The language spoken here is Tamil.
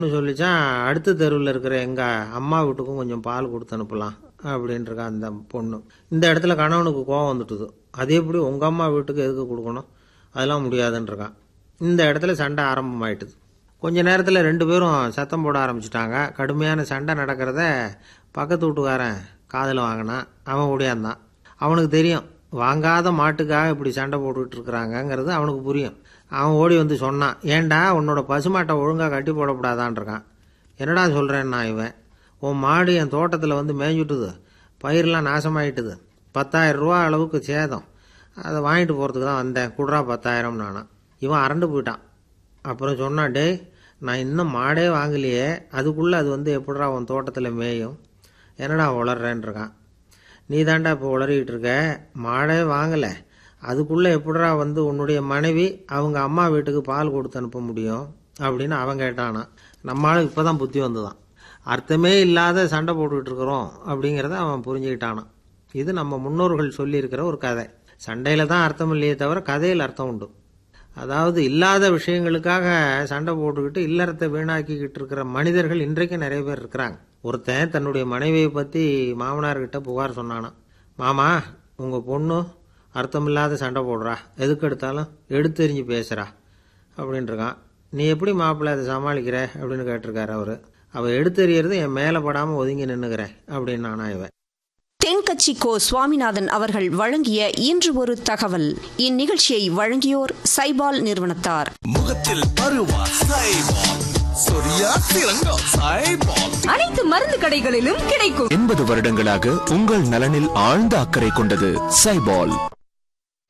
சொல்லிச்சான் அடுத்த தெருவில் இருக்கிற எங்க அம்மா வீட்டுக்கும் கொஞ்சம் பால் கொடுத்து அனுப்பலாம் அப்படின்ட்டுருக்கா அந்த பொண்ணு இந்த இடத்துல கணவனுக்கு கோவம் வந்துட்டுது அது எப்படி உங்க அம்மா வீட்டுக்கு எதுக்கு கொடுக்கணும் அதெல்லாம் முடியாதுன்றிருக்கான் இந்த இடத்துல சண்டை ஆரம்பமாயிட்டுது கொஞ்ச நேரத்தில் ரெண்டு பேரும் சத்தம் போட ஆரம்பிச்சிட்டாங்க கடுமையான சண்டை நடக்கிறத பக்கத்து வீட்டுக்காரன் காதில் வாங்கினான் அவன் ஓடியாந்தான் அவனுக்கு தெரியும் வாங்காத மாட்டுக்காக இப்படி சண்டை போட்டுக்கிட்டு இருக்கிறாங்கங்கிறது அவனுக்கு புரியும் அவன் ஓடி வந்து சொன்னான் ஏன்டா உன்னோட பசுமாட்டை ஒழுங்காக கட்டி போடக்கூடாதான்னு இருக்கான் என்னடா சொல்கிறேன்னா இவன் உன் மாடு என் தோட்டத்தில் வந்து மேய்ஞ்சுட்டுது பயிரெலாம் நாசமாயிட்டுது பத்தாயிரம் ரூபா அளவுக்கு சேதம் அதை வாங்கிட்டு போகிறதுக்கு தான் வந்தேன் குடுறா பத்தாயிரம் நானா இவன் அரண்டு போயிட்டான் அப்புறம் சொன்னான் டேய் நான் இன்னும் மாடே வாங்கலையே அதுக்குள்ளே அது வந்து எப்படிடா உன் தோட்டத்தில் மேயும் என்னடா உளர்றேன்னு இருக்கான் நீ தாண்டா இப்போ உளறிக்கிட்டு இருக்க மாடே வாங்கலை அதுக்குள்ளே எப்படிடா வந்து உன்னுடைய மனைவி அவங்க அம்மா வீட்டுக்கு பால் கொடுத்து அனுப்ப முடியும் அப்படின்னு அவன் கேட்டானா நம்மளுக்கு இப்போ தான் புத்தி வந்துதான் அர்த்தமே இல்லாத சண்டை போட்டுக்கிட்டு இருக்கிறோம் அப்படிங்கிறத அவன் புரிஞ்சுக்கிட்டானான் இது நம்ம முன்னோர்கள் சொல்லியிருக்கிற ஒரு கதை சண்டையில் தான் அர்த்தம் இல்லையே தவிர கதையில் அர்த்தம் உண்டு அதாவது இல்லாத விஷயங்களுக்காக சண்டை போட்டுக்கிட்டு இல்லறத்தை வீணாக்கிக்கிட்டு இருக்கிற மனிதர்கள் இன்றைக்கு நிறைய பேர் இருக்கிறாங்க ஒருத்தன் தன்னுடைய மனைவியை பற்றி மாமனார்கிட்ட புகார் சொன்னானாம் மாமா உங்கள் பொண்ணு அர்த்தமில்லாத சண்டை போடுறா எதுக்கு எடுத்தாலும் எடுத்தெறிஞ்சு பேசுகிறா அப்படின்ட்டுருக்கான் நீ எப்படி மாப்பிள்ளை அதை சமாளிக்கிற அப்படின்னு கேட்டிருக்காரு அவர் அவள் எடுத்தெறியறது என் மேலே படாமல் ஒதுங்கி நின்றுக்கிறேன் அப்படின்னு நானா இவன் தென்கட்சி கோ சுவாமிநாதன் அவர்கள் வழங்கிய இன்று ஒரு தகவல் இந்நிகழ்ச்சியை வழங்கியோர் சைபால் நிறுவனத்தார் முகத்தில் பருவா சைபால் சொரியா திரங்கா சைபால் அனைத்து மருந்து கடைகளிலும் கிடைக்கும் எண்பது வருடங்களாக உங்கள் நலனில் ஆழ்ந்த அக்கறை கொண்டது சைபால்